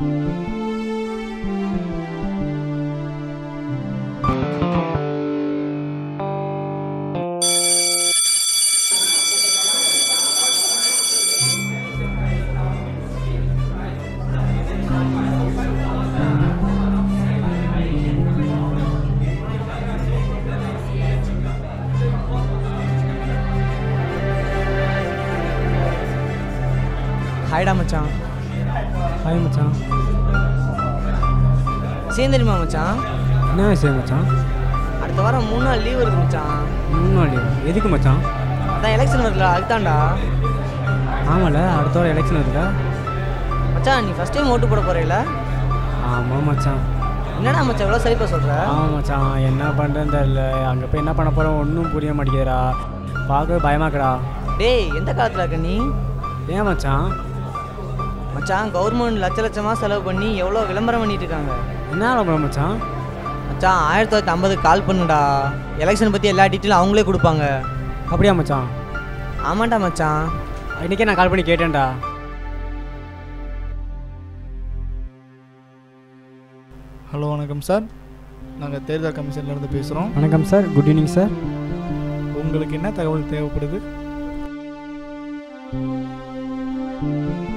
ஹாய்டா மச்சான் ஹாய் மச்சான் விஷயம் தெரியுமா மச்சான் என்ன விஷயம் மச்சான் அடுத்த வாரம் மூணு நாள் லீவ் இருக்கு மச்சான் முன்னாடி எதுக்கு மச்சான் அதான் எலெக்ஷன் வருதுல அதுதான்டா ஆமால அடுத்த வாரம் எலெக்ஷன் இருக்குதா மச்சான் நீ ஃபர்ஸ்ட் டைம் ஓட்டு போட போறீல ஆமாம் மச்சான் என்னடா மச்சான் இவ்வளோ சரிப்பா சொல்ற ஆமாம் மச்சான் என்ன பண்ணுறேன்னு தெரில அங்கே போய் என்ன பண்ண போகிறோம் ஒன்றும் புரிய மாட்டேங்குதுடா பார்க்கவே பயமாக்குடா டேய் எந்த காலத்தில் இருக்க நீ ஏன் மச்சான் மச்சான் கவர்மெண்ட் லட்ச லட்சமாக செலவு பண்ணி எவ்வளோ விளம்பரம் பண்ணிட்டு இருக்காங்க என்ன விளம்பரம் மச்சான் மச்சான் ஆயிரத்தி தொள்ளாயிரத்தி ஐம்பது கால் பண்ணுடா எலெக்ஷன் பற்றி எல்லா டீட்டெயிலும் அவங்களே கொடுப்பாங்க அப்படியா மச்சான் ஆமாண்டா மச்சான் இன்றைக்கே நான் கால் பண்ணி கேட்டேன்டா ஹலோ வணக்கம் சார் நாங்கள் தேர்தல் கமிஷன்லேருந்து பேசுகிறோம் வணக்கம் சார் குட் ஈவினிங் சார் உங்களுக்கு என்ன தகவல் தேவைப்படுது